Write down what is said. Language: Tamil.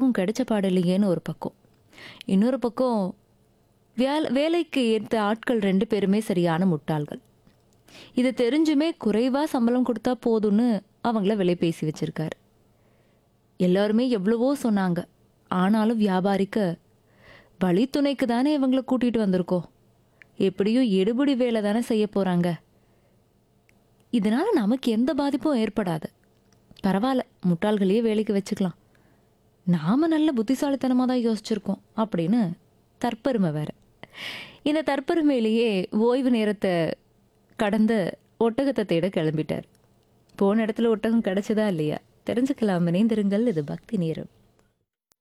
எதுவும் கிடைச்ச பாடில்லையேன்னு ஒரு பக்கம் இன்னொரு பக்கம் வேலை வேலைக்கு ஏற்ற ஆட்கள் ரெண்டு பேருமே சரியான முட்டாள்கள் இது தெரிஞ்சுமே குறைவா சம்பளம் கொடுத்தா போதும்னு அவங்கள விலை பேசி வச்சிருக்காரு எல்லாருமே எவ்வளவோ சொன்னாங்க ஆனாலும் வியாபாரிக்க வழித்துணைக்கு தானே இவங்கள கூட்டிட்டு வந்திருக்கோம் எப்படியும் எடுபிடி வேலை தானே செய்ய போறாங்க இதனால நமக்கு எந்த பாதிப்பும் ஏற்படாது பரவாயில்ல முட்டாள்களையே வேலைக்கு வச்சுக்கலாம் நாம நல்ல புத்திசாலித்தனமாக தான் யோசிச்சிருக்கோம் அப்படின்னு தற்பெருமை வேற இந்த தற்பெருமையிலேயே ஓய்வு நேரத்தை கடந்த ஒட்டகத்தை தேட கிளம்பிட்டார் போன இடத்துல ஒட்டகம் கிடைச்சதா இல்லையா தெரிஞ்சுக்கலாம் இணைந்திருங்கள் இது பக்தி நேரம்